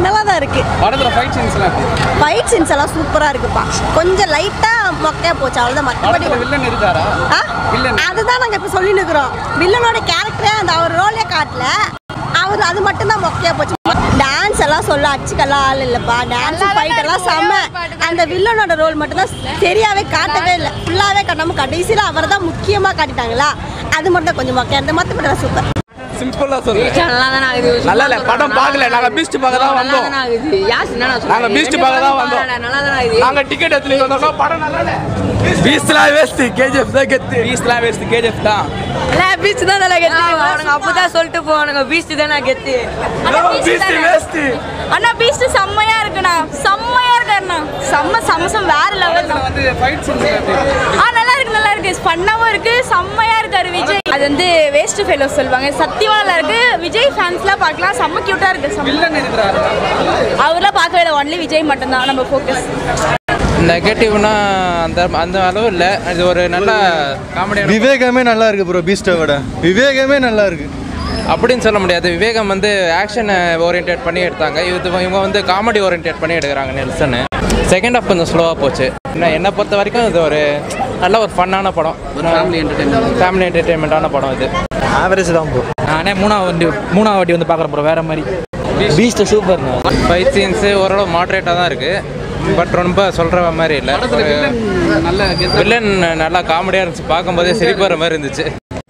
நல்லா தான் இருக்கு படத்துல ஃபைட் சீன்ஸ்லாம் எப்படி ஃபைட் சீன்ஸ் எல்லாம் சூப்பரா இருக்குப்பா கொஞ்சம் லைட்டா மொக்கையா போச்சு அவ்வளவுதான் மற்றபடி படத்துல வில்லன் இருக்காரா ஆ? வில்லன் அதுதான் நாங்க இப்ப சொல்லி நிக்கிறோம் வில்லனோட கேரக்டரே அந்த அவர் ரோலே காட்டல அவர் அது மட்டும் தான் மொக்கையா போச்சு டான்ஸ் எல்லாம் சொல்ல அச்சுக்கெல்லாம் ஆள் இல்லப்பா டான்ஸ் ஃபைட் எல்லாம் செம்ம அந்த வில்லனோட ரோல் மட்டும் தான் சரியாவே காட்டவே இல்லை ஃபுல்லாவே காட்டாம கடைசியில அவர் தான் முக்கியமா காட்டிட்டாங்களா அது மட்டும் தான் கொஞ்சம் மொக்கையா இருந்தது மற்றபடி சூப்பர் சிம்பிளா சொல்லு நல்லா தானே ஆகுது நல்லா இல்ல படம் பார்க்கல நாங்க பீஸ்ட் பார்க்க தான் வந்தோம் நல்லா தானே ஆகுது யாஸ் என்ன நான் நாங்க பீஸ்ட் பார்க்க தான் வந்தோம் நல்லா தானே ஆகுது நாங்க டிக்கெட் எடுத்து வந்தோம் படம் நல்லா இல்ல பீஸ்ட்லாம் வேஸ்ட் கேஜிஎஃப் தான் கெத்து பீஸ்ட்லாம் வேஸ்ட் கேஜிஎஃப் தான் எல்லாம் பீச் தான் நல்லா கெத்து அவனுங்க அப்பதான் சொல்லிட்டு போவானுங்க பீச் தானே கெத்து பீஸ்ட் வேஸ்ட் அண்ணா பீஸ்ட் செம்மையா இருக்குண்ணா செம்மையா இருக்காருண்ணா செம்ம சமசம் வேற லெவல் தான் வந்து ஃபைட் சீன்ஸ் எப்படி ஆ நல்லா இருக்கு நல்லா இருக்கு ஃபன்னாவும் இருக்கு செம்மையா இருக்காரு விஜய் அது வந்து வேஸ்ட் ஃபெலோ சொல்லுவாங்க சத்தியமா நல்லா இருக்கு விஜய் ஃபேன்ஸ்லாம் பார்க்கலாம் செம்ம கியூட்டா இருக்கு செம்ம வில்லன் இருக்கிறாரு அவர்லாம் பார்க்கவே இல்லை ஒன்லி விஜய் மட்டும்தான் நம்ம ஃபோக்கஸ் நெகட்டிவ்னா அந்த அந்த அளவு இல்லை இது ஒரு நல்ல காமெடியான விவேகமே நல்லா இருக்கு ப்ரோ பீஸ்ட்டை விட விவேகமே நல்லா இருக்கு அப்படின்னு சொல்ல முடியாது விவேகம் வந்து ஆக்ஷன் ஓரியன்டேட் பண்ணி எடுத்தாங்க இது இவங்க வந்து காமெடி ஓரியன்டேட் பண்ணி எடுக்கிறாங்க நெல்சன் செகண்ட் ஹாஃப் கொஞ்சம் ஸ்லோவாக போச்சு என்ன என்னை பொறுத்த வரைக்கும் இது ஒரு நல்ல ஒரு ஃபன்னான படம் ஒரு ஃபேமிலி என்டர்டைன்மெண்ட் ஃபேமிலி என்டர்டெயின்மெண்ட்டான படம் இது ஆவரேஜ் தான் ப்ரோ நானே மூணாவது வண்டி மூணாவது வாட்டி வந்து பார்க்குறேன் ப்ரோ வேற மாதிரி பீஸ்ட் சூப்பர்ண்ணா ஃபைட் சீன்ஸு ஓரளவு மாட்ரேட்டாக தான் இருக்குது பட் ரொம்ப சொல்கிற மாதிரி இல்லை படத்துல வில்லன் நல்ல கெத்து வில்லன் நல்லா காமெடியாக இருந்துச்சு பார்க்கும்போதே சிரிப்பார மாதிரி இருந்துச்சு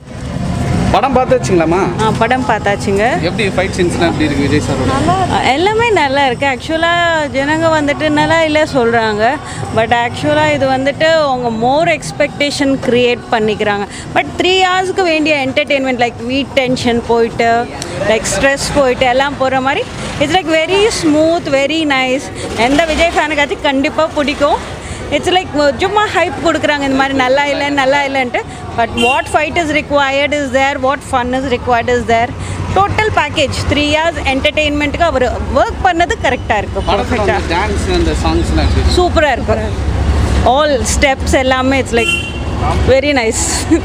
படம் பார்த்து வச்சுங்களாமா படம் பார்த்தாச்சுங்க எப்படி ஃபைட் சீன்ஸ்லாம் எப்படி இருக்கு விஜய் சாரோட எல்லாமே நல்லா இருக்குது ஆக்சுவலாக ஜனங்க வந்துட்டு நல்லா இல்லை சொல்கிறாங்க பட் ஆக்சுவலாக இது வந்துட்டு அவங்க மோர் எக்ஸ்பெக்டேஷன் க்ரியேட் பண்ணிக்கிறாங்க பட் த்ரீ ஹவர்ஸ்க்கு வேண்டிய என்டர்டெயின்மெண்ட் லைக் வீட் டென்ஷன் போயிட்டு லைக் ஸ்ட்ரெஸ் போயிட்டு எல்லாம் போகிற மாதிரி it's like very smooth very nice எந்த விஜய் ஃபேனுக்காச்சும் கண்டிப்பாக பிடிக்கும் இட்ஸ் லைக் சும்மா ஹைப் கொடுக்குறாங்க இந்த மாதிரி நல்லா இல்லை நல்லா இல்லைன்ட்டு but what fight is required is there what fun is required is there total package three years என்டர்டெயின்மெண்ட்டுக்கு அவர் ஒர்க் பண்ணது கரெக்டாக இருக்கும் படத்துல பர்ஃபெக்டாக வந்து டான்ஸ் அந்த சாங்ஸ்லாம் எப்படி இருக்கு சூப்பராக இருக்கும் ஆல் ஸ்டெப்ஸ் எல்லாமே இட்ஸ் லைக் வெரி நைஸ்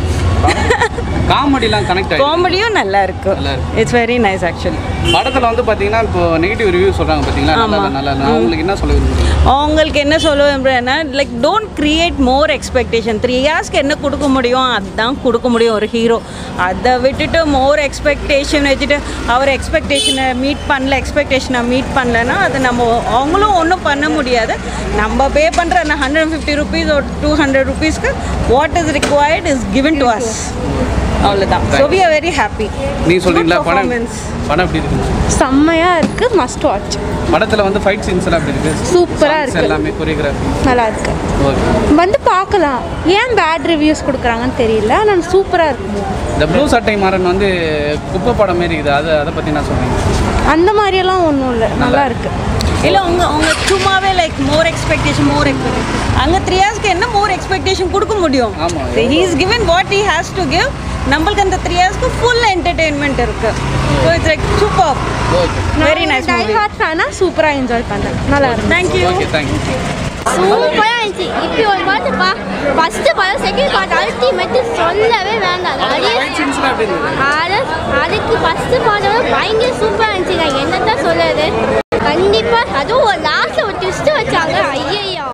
காமெடிலாம் கனெக்ட் ஆகி காமெடியும் நல்லா இருக்கும் நல்லா இருக்கு. இட்ஸ் வெரி நைஸ் ஆக்சுவலி படத்துல வந்து பாத்தீங்கன்னா இப்போ நெகட்டிவ் ரிவ்யூ சொல்றாங்க பாத்தீங்களா நல்லா இல்ல, நல்லா இல்ல. அவங்களுக்கு என்ன சொல்ல விரும்புறீங்க அவங்களுக்கு என்ன சொல்ல விரும்புகிறேன்னா like don't create more expectation three இயர்ஸ்க்கு என்ன கொடுக்க முடியும் அதுதான் கொடுக்க முடியும் ஒரு ஹீரோ அதை விட்டுட்டு மோர் எக்ஸ்பெக்டேஷன் வச்சுட்டு அவர் எக்ஸ்பெக்டேஷனை மீட் பண்ணல எக்ஸ்பெக்டேஷனை மீட் பண்ணலன்னா அது நம்ம அவங்களும் ஒன்றும் பண்ண முடியாது நம்ம பே பண்ணுற அந்த ஹண்ட்ரட் ஃபிஃப்டி ருபீஸ் ஒரு டூ ஹண்ட்ரட் ருபீஸ்க்கு what is required is given to us அவ்வளோதான் so we are very happy நீ சொல்றீங்களா படம் performance. படம் எப்படி இருக்கு செம்மையா இருக்கு மஸ்ட் வாட்ச் படத்துல வந்து ஃபைட் சீன்ஸ் எல்லாம் எப்படி இருக்கு சூப்பரா Songs இருக்கு. எல்லாமே கொரியோகிராஃபி நல்லா இருக்கு ஓகே வந்து பார்க்கலாம் ஏன் பேட் ரிவ்யூஸ் கொடுக்குறாங்கன்னு தெரியல ஆனால் சூப்பராக இருக்கு இந்த ப்ளூ சட்டை மாறன் வந்து குப்பை படம் மாரி இருக்குது அதை அதை பத்தி நான் சொல்றேன் அந்த மாதிரியெல்லாம் ஒன்றும் இல்லை நல்லா இருக்கு இல்லை உங்க உங்க சும்மாவே like more expectation more expectation அங்கே த்ரீ ஹார்ஸ்க்கு என்ன மோர் எக்ஸ்பெக்டேஷன் கொடுக்க முடியும் ஆமா. He is given what he has to give நம்மளுக்கு அந்த த்ரீ ஹார்ஸ்க்கு ஃபுல் என்டர்டெயின்மெண்ட் இருக்கு so it's like super very nice die movie hard ஃபேனாக சூப்பராக என்ஜாய் பண்ணேன் நல்லா இருக்கு தேங்க்யூ ஓகே தேங்க்யூ சூப்பராக இருந்துச்சு இப்படி ஒரு பாட்டு பா ஃபஸ்ட்டு படம் செகண்ட் பார்ட் அல்டிமேட் சொல்லவே வேண்டாம் நிறைய ஃபைட் சீன்ஸ்லாம் எப்படி இருந்தது அது அதுக்கு ஃபஸ்ட்டு பாட்டோட பயங்கர சூப்பராக இருந்துச்சுங்க என்னத்தான் சொல்லுறது கண்டிப்பாக அதுவும் ஒரு லாஸ்ட் ஒரு ட்விஸ்ட் வச்சாங்க ஐயையோ